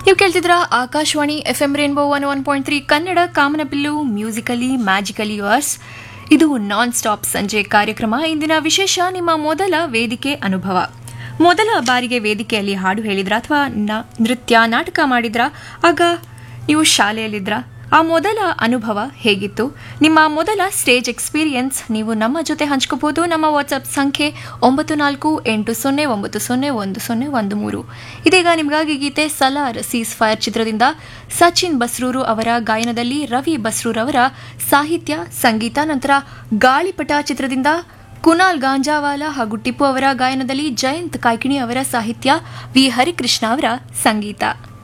ನೀವು ಕೇಳ್ತಿದ್ರ Akashvani F M rainbow one one point three Kannada ಕಾಮನಬಿಲ್ಲು ಮ್ಯೂಸಿಕಲಿ ಮ್ಯಾಜಿಕಲಿ ಯುವರ್ಸ್ ಇದು ನಾನ್ ಸ್ಟಾಪ್ ಸಂಜೆ ಕಾರ್ಯಕ್ರಮ ಇಂದಿನ ವಿಶೇಷ ನಿಮ್ಮ ಮೊದಲ ವೇದಿಕೆ ಅನುಭವ ಮೊದಲ ಬಾರಿಗೆ ವೇದಿಕೆಯಲ್ಲಿ ಹಾಡು ಹೇಳಿದ್ರ ಅಥವಾ ನೃತ್ಯ ನಾಟಕ ಮಾಡಿದ್ರ ಆಗ ನೀವು ಶಾಲೆಯಲ್ಲಿದ್ರ ಆ ಮೊದಲ ಅನುಭವ ಹೇಗಿತ್ತು ನಿಮ್ಮ ಮೊದಲ ಸ್ಟೇಜ್ ಎಕ್ಸ್ಪೀರಿಯನ್ಸ್ ನೀವು ನಮ್ಮ ಜೊತೆ ಹಂಚ್ಕೋಬಹುದು ನಮ್ಮ ವಾಟ್ಸಪ್ ಸಂಖ್ಯೆ ಒಂಬತ್ತು ನಾಲ್ಕು ಎಂಟು ಸೊನ್ನೆ ಒಂಬತ್ತು ಸೊನ್ನೆ ಒಂದು ಸೊನ್ನೆ ಒಂದು ಮೂರು ಇದೀಗ ನಿಮಗಾಗಿ ಗೀತೆ ಸಲಾರ್ ಸೀಸ್ ಫೈರ್ ಚಿತ್ರದಿಂದ ಸಚಿನ್ ಬಸ್ರೂರು ಅವರ ಗಾಯನದಲ್ಲಿ ರವಿ ಬಸ್ರೂರ್ ಅವರ ಸಾಹಿತ್ಯ ಸಂಗೀತ ನಂತರ ಗಾಳಿಪಟ ಚಿತ್ರದಿಂದ ಕುನಾಲ್ ಗಾಂಜಾವಾಲ ಹಾಗೂ ಟಿಪ್ಪು ಅವರ ಗಾಯನದಲ್ಲಿ ಜಯಂತ್ ಕಾಯ್ಕಿಣಿ ಅವರ ಸಾಹಿತ್ಯ ವಿ ಹರಿಕೃಷ್ಣ ಅವರ ಸಂಗೀತ